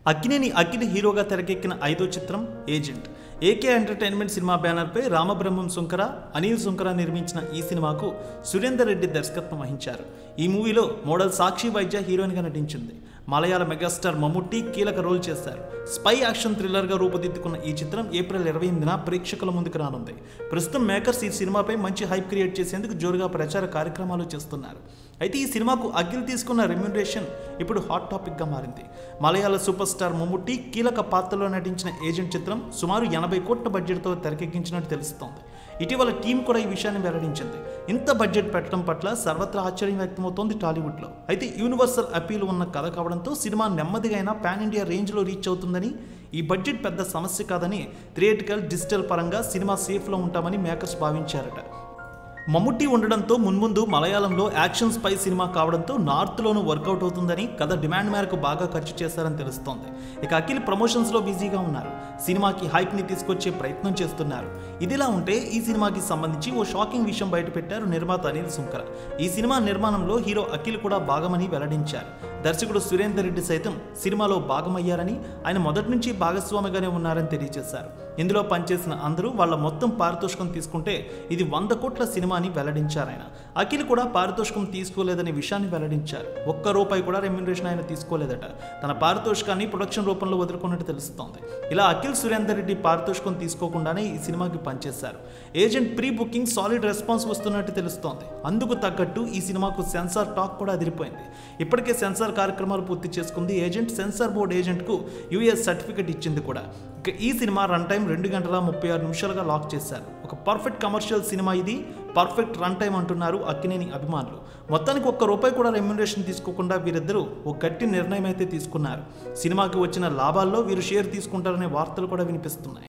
అక్కినేని అఖిల్ హీరోగా తెరకెక్కిన ఐదో చిత్రం ఏజెంట్ ఏకే ఎంటర్టైన్మెంట్ సినిమా బ్యానర్పై రామబ్రహ్మం సుంకర అనిల్ సుంకర నిర్మించిన ఈ సినిమాకు సురేందర్ రెడ్డి దర్శకత్వం వహించారు ఈ మూవీలో మోడల్ సాక్షి వైద్య హీరోయిన్గా నటించింది మలయాళ మెగాస్టార్ మమ్ముట్టి కీలక రోల్ చేశారు స్పై యాక్షన్ థ్రిల్లర్గా రూపుదిద్దుకున్న ఈ చిత్రం ఏప్రిల్ ఇరవై ఎనిమిదిన ప్రేక్షకుల ముందుకు రానుంది ప్రస్తుతం మేకర్స్ ఈ సినిమాపై మంచి హైప్ క్రియేట్ చేసేందుకు జోరుగా ప్రచార కార్యక్రమాలు చేస్తున్నారు అయితే ఈ సినిమాకు అఖిల్ తీసుకున్న రెమ్యునరేషన్ ఇప్పుడు హాట్ టాపిక్గా మారింది మలయాళ సూపర్ స్టార్ మమ్ముట్టి కీలక పాత్రలో నటించిన ఏజెంట్ చిత్రం సుమారు ఎనభై కోట్ల బడ్జెట్తో తెరకెక్కించినట్టు తెలుస్తోంది ఇటీవల టీం కూడా ఈ విషయాన్ని వెల్లడించింది ఇంత బడ్జెట్ పెట్టడం పట్ల సర్వత్రా ఆశ్చర్యం వ్యక్తమవుతోంది టాలీవుడ్లో అయితే యూనివర్సల్ అపీల్ ఉన్న కథ కావడంతో సినిమా నెమ్మదిగా అయినా పాన్ ఇండియా రేంజ్లో రీచ్ అవుతుందని ఈ బడ్జెట్ పెద్ద సమస్య కాదని థియేటికల్ డిజిటల్ పరంగా సినిమా సేఫ్లో ఉంటామని మేకర్స్ భావించారట మమ్ముట్టి ఉండడంతో మున్ముందు మలయాళంలో యాక్షన్ స్పై సినిమా కావడంతో నార్త్లోనూ వర్కౌట్ అవుతుందని కథ డిమాండ్ మేరకు బాగా ఖర్చు చేశారని తెలుస్తోంది ఇక అఖిల్ ప్రమోషన్స్లో బిజీగా ఉన్నారు సినిమాకి హైప్ని తీసుకొచ్చే ప్రయత్నం చేస్తున్నారు ఇదిలా ఉంటే ఈ సినిమాకి సంబంధించి ఓ షాకింగ్ విషయం బయటపెట్టారు నిర్మాత అనిల్ సుంకర ఈ సినిమా నిర్మాణంలో హీరో అఖిల్ కూడా భాగమని వెల్లడించారు దర్శకుడు సురేందర్ రెడ్డి సైతం సినిమాలో భాగమయ్యారని ఆయన మొదటి నుంచి భాగస్వామిగానే ఉన్నారని తెలియజేశారు ఇందులో పనిచేసిన అందరూ వాళ్ళ మొత్తం పారితోషికం తీసుకుంటే ఇది వంద కోట్ల సినిమా అని వెల్లడించారు ఆయన అఖిల్ కూడా పారితోషికం తీసుకోలేదనే విషయాన్ని వెల్లడించారు ఒక్క రూపాయి కూడా రెమ్యునరేషన్ ఆయన తీసుకోలేదట తన పారితోషికాన్ని ప్రొడక్షన్ రూపంలో వదులుకున్నట్టు తెలుస్తోంది ఇలా అఖిల్ సురేందర్ రెడ్డి పారితోషికం తీసుకోకుండానే ఈ సినిమాకి పనిచేశారు Agent pre booking solid response వస్తున్నట్టు తెలుస్తోంది అందుకు తగ్గట్టు ఈ సినిమాకు సెన్సార్ టాక్ కూడా అదిరిపోయింది ఇప్పటికే సెన్సార్ కార్యక్రమాలు పూర్తి చేసుకుంది ఏజెంట్ సెన్సార్ బోర్డ్ ఏజెంట్కు యూఎస్ సర్టిఫికెట్ ఇచ్చింది కూడా ఇక ఈ సినిమా రన్ టైం రెండు గంటల ముప్పై ఆరు నిమిషాలుగా లాక్ చేశారు ఒక పర్ఫెక్ట్ కమర్షియల్ సినిమా ఇది పర్ఫెక్ట్ రన్ టైం అంటున్నారు అక్కినేని అభిమానులు మొత్తానికి ఒక్క రూపాయి కూడా రెమ్యునరేషన్ తీసుకోకుండా వీరిద్దరూ ఒక గట్టి నిర్ణయం అయితే తీసుకున్నారు సినిమాకి వచ్చిన లాభాల్లో వీరు షేర్ తీసుకుంటారనే వార్తలు కూడా వినిపిస్తున్నాయి